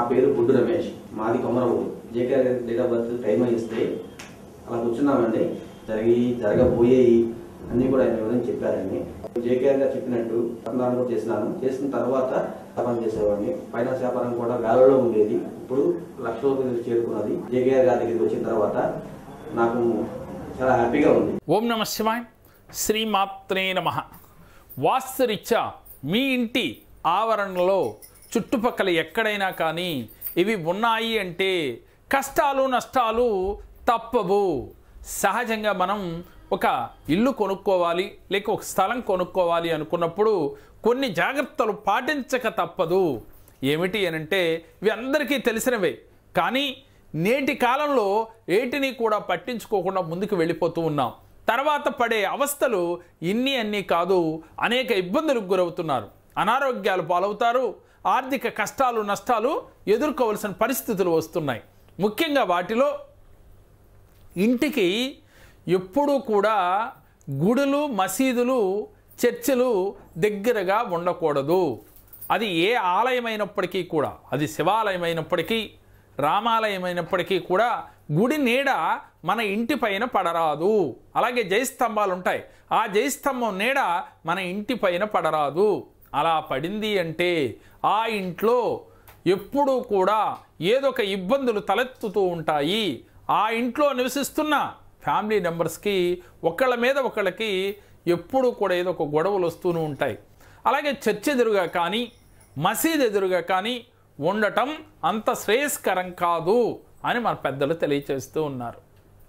పేరు బుడ్డు రమేష్ మాది కొమరవూరు జేకేఆర్ గారి డేట్ ఆఫ్ బర్త్ టైం ఇస్తే అలా కూర్చున్నామండి జరిగి జరగబోయేవి అన్నీ కూడా ఆయన వివరించి చెప్పారండి జేకేఆర్ గారు చెప్పినట్టు వ్యాపారం కూడా చేసినాను చేసిన తర్వాత వ్యాపారం చేసేవాడిని ఫైనాన్స్ వ్యాపారం కూడా వేలలో ఉండేది ఇప్పుడు లక్ష రూపాయలు చేరుకున్నది జేకేఆర్ గారి దగ్గరికి వచ్చిన తర్వాత నాకు చాలా హ్యాపీగా ఉంది ఓం నమ శివాయ్ శ్రీమాత్రే నమ వాస్తురీత్యా మీ ఇంటి ఆవరణలో చుట్టుపక్కల ఎక్కడైనా కానీ ఇవి ఉన్నాయి అంటే కష్టాలు నష్టాలు తప్పవు సహజంగా మనం ఒక ఇల్లు కొనుక్కోవాలి లేక ఒక స్థలం కొనుక్కోవాలి అనుకున్నప్పుడు కొన్ని జాగ్రత్తలు పాటించక తప్పదు ఏమిటి అనంటే ఇవి అందరికీ తెలిసినవే కానీ నేటి కాలంలో ఏటిని కూడా పట్టించుకోకుండా ముందుకు వెళ్ళిపోతూ ఉన్నాం తర్వాత పడే అవస్థలు ఇన్ని అన్నీ కాదు అనేక ఇబ్బందులకు గురవుతున్నారు అనారోగ్యాలు పాలవుతారు ఆర్థిక కష్టాలు నష్టాలు ఎదుర్కోవలసిన పరిస్థితులు వస్తున్నాయి ముఖ్యంగా వాటిలో ఇంటికి ఎప్పుడూ కూడా గుడులు మసీదులు చర్చిలు దగ్గరగా ఉండకూడదు అది ఏ ఆలయమైనప్పటికీ కూడా అది శివాలయమైనప్పటికీ రామాలయమైనప్పటికీ కూడా గుడి నీడ మన ఇంటి పైన పడరాదు అలాగే జయస్తంభాలు ఉంటాయి ఆ జయస్తంభం నీడ మన ఇంటి పైన పడరాదు అలా పడింది అంటే ఆ ఇంట్లో ఎప్పుడూ కూడా ఏదో ఒక ఇబ్బందులు తలెత్తుతూ ఉంటాయి ఆ ఇంట్లో నివసిస్తున్న ఫ్యామిలీ మెంబర్స్కి ఒకళ్ళ మీద ఒకళ్ళకి ఎప్పుడూ కూడా ఏదో ఒక గొడవలు వస్తూనే ఉంటాయి అలాగే చర్చ్ ఎదురుగా కానీ మసీద్ ఎదురుగా కానీ ఉండటం అంత శ్రేయస్కరం కాదు అని మన పెద్దలు తెలియచేస్తూ ఉన్నారు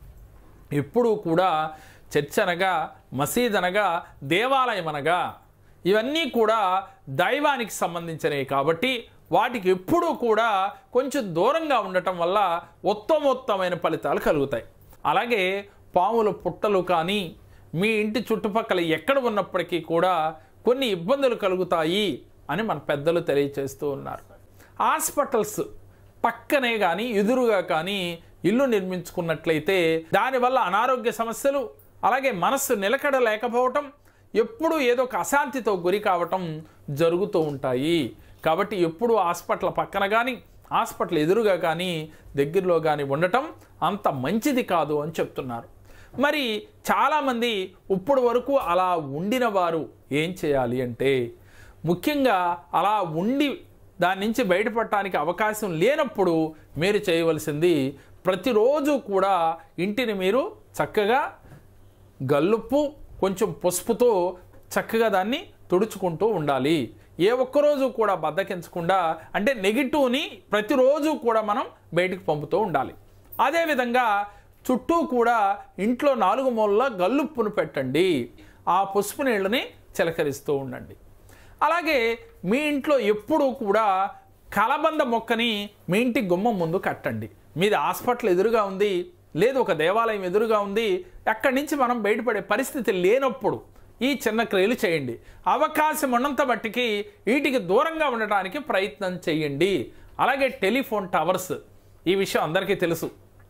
ఎప్పుడూ కూడా చర్చ్ అనగా మసీద్ అనగా దేవాలయం అనగా ఇవన్నీ కూడా దైవానికి సంబంధించినవి కాబట్టి వాటికి ఎప్పుడూ కూడా కొంచెం దూరంగా ఉండటం వల్ల ఉత్తమోత్తమైన ఫలితాలు కలుగుతాయి అలాగే పాముల పుట్టలు కానీ మీ ఇంటి చుట్టుపక్కల ఎక్కడ ఉన్నప్పటికీ కూడా కొన్ని ఇబ్బందులు కలుగుతాయి అని మన పెద్దలు తెలియచేస్తూ ఉన్నారు హాస్పిటల్స్ పక్కనే కానీ ఎదురుగా కానీ ఇల్లు నిర్మించుకున్నట్లయితే దానివల్ల అనారోగ్య సమస్యలు అలాగే మనస్సు నిలకడ లేకపోవటం ఎప్పుడు ఏదో ఒక అశాంతితో గురి కావటం జరుగుతూ ఉంటాయి కాబట్టి ఎప్పుడు హాస్పిటల్ పక్కన కానీ హాస్పిటల్ ఎదురుగా కానీ దగ్గరలో కానీ ఉండటం అంత మంచిది కాదు అని చెప్తున్నారు మరి చాలామంది ఇప్పుడు వరకు అలా ఉండిన వారు ఏం చేయాలి అంటే ముఖ్యంగా అలా ఉండి దాని నుంచి బయటపడటానికి అవకాశం లేనప్పుడు మీరు చేయవలసింది ప్రతిరోజు కూడా ఇంటిని మీరు చక్కగా గల్లుప్పు కొంచెం పసుపుతో చక్కగా దాన్ని తుడుచుకుంటూ ఉండాలి ఏ ఒక్కరోజు కూడా బద్దకించకుండా అంటే నెగిటివ్ని ప్రతిరోజు కూడా మనం బయటికి పంపుతూ ఉండాలి అదేవిధంగా చుట్టూ కూడా ఇంట్లో నాలుగు మూలల గల్లుప్పును పెట్టండి ఆ పసుపు నీళ్ళని చిలకరిస్తూ ఉండండి అలాగే మీ ఇంట్లో ఎప్పుడూ కూడా కలబంద మొక్కని మీ ఇంటి గుమ్మం ముందు కట్టండి మీది హాస్పిటల్ ఎదురుగా ఉంది లేదు ఒక దేవాలయం ఎదురుగా ఉంది అక్కడి నుంచి మనం బయటపడే పరిస్థితి లేనప్పుడు ఈ చిన్న క్రియలు చేయండి అవకాశం ఉన్నంత మట్టికి వీటికి దూరంగా ఉండటానికి ప్రయత్నం చేయండి అలాగే టెలిఫోన్ టవర్స్ ఈ విషయం అందరికీ తెలుసు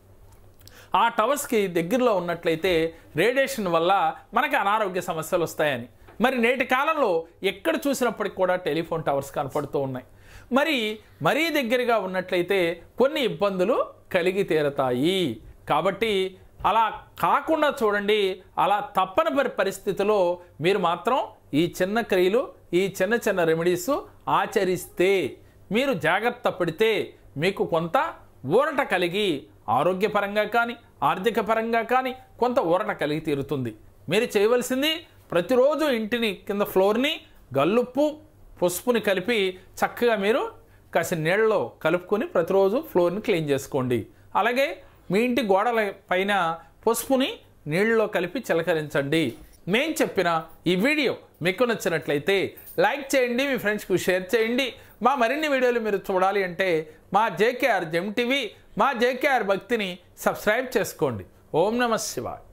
ఆ టవర్స్కి దగ్గరలో ఉన్నట్లయితే రేడియేషన్ వల్ల మనకి అనారోగ్య సమస్యలు వస్తాయని మరి నేటి కాలంలో ఎక్కడ చూసినప్పటికి కూడా టెలిఫోన్ టవర్స్ కనపడుతూ ఉన్నాయి మరి మరీ దగ్గరగా ఉన్నట్లయితే కొన్ని ఇబ్బందులు కలిగి తీరతాయి కాబట్టి అలా కాకుండా చూడండి అలా తప్పని పరి పరిస్థితిలో మీరు మాత్రం ఈ చిన్న క్రియలు ఈ చిన్న చిన్న రెమెడీస్ ఆచరిస్తే మీరు జాగ్రత్త పడితే మీకు కొంత ఊరట కలిగి ఆరోగ్యపరంగా కానీ ఆర్థిక పరంగా కానీ కొంత ఊరట కలిగి తీరుతుంది మీరు చేయవలసింది ప్రతిరోజు ఇంటిని కింద ఫ్లోర్ని గల్లుప్పు పసుపుని కలిపి చక్కగా మీరు కాసిన నీళ్ళలో కలుపుకొని ప్రతిరోజు ఫ్లోర్ని క్లీన్ చేసుకోండి అలాగే మీ ఇంటి గోడల పైన పసుపుని నీళ్ళలో కలిపి చిలకరించండి నేను చెప్పిన ఈ వీడియో మీకు నచ్చినట్లయితే లైక్ చేయండి మీ ఫ్రెండ్స్కి షేర్ చేయండి మా మరిన్ని వీడియోలు మీరు చూడాలి అంటే మా జేకేఆర్ జెమ్ టీవీ మా జేకేఆర్ భక్తిని సబ్స్క్రైబ్ చేసుకోండి ఓం నమ శివాయ్